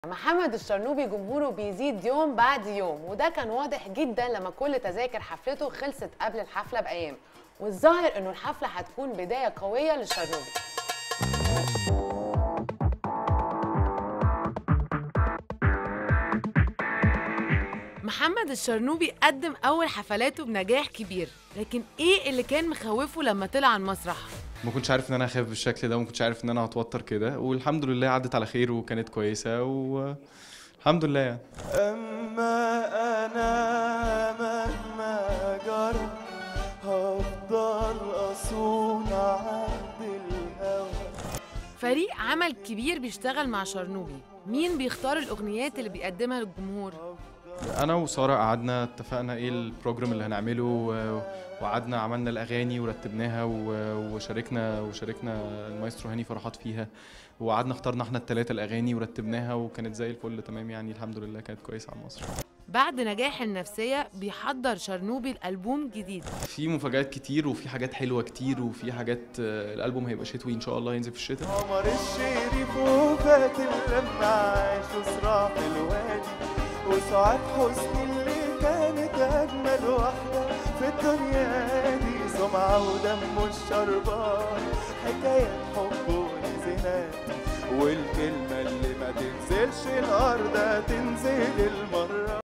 محمد الشرنوبي جمهوره بيزيد يوم بعد يوم وده كان واضح جدا لما كل تذاكر حفلته خلصت قبل الحفله بايام والظاهر انه الحفله هتكون بدايه قويه للشرنوبي محمد الشرنوبي قدم اول حفلاته بنجاح كبير لكن ايه اللي كان مخوفه لما طلع على المسرح ما كنتش عارف ان انا هخاف بالشكل ده وما كنتش عارف ان انا هتوتر كده والحمد لله عدت على خير وكانت كويسه والحمد لله يعني أما أنا مهما جرى هفضل أصون عهد الهوى فريق عمل كبير بيشتغل مع شرنوبي مين بيختار الاغنيات اللي بيقدمها للجمهور انا وساره قعدنا اتفقنا ايه البروجرام اللي هنعمله و- وقعدنا عملنا الاغاني ورتبناها و- وشاركنا وشاركنا المايسترو هاني فرحات فيها وقعدنا اخترنا احنا الثلاثه الاغاني ورتبناها وكانت زي الفل تمام يعني الحمد لله كانت كويسه على مصر بعد نجاح النفسيه بيحضر شرنوبي الالبوم جديد في مفاجآت كتير وفي حاجات حلوه كتير وفي حاجات آه، الالبوم هيبقى شتوي ان شاء الله ينزل في الشتاء قمر الشريف وفات لما عاشوا صراع الوادي وسعاد حسني اللي كانت أجمل واحدة في الدنيا دي سمعة ودم الشربان حكاية حب ونزنات والكلمة اللي ما تنزلش الأرض تنزل المرة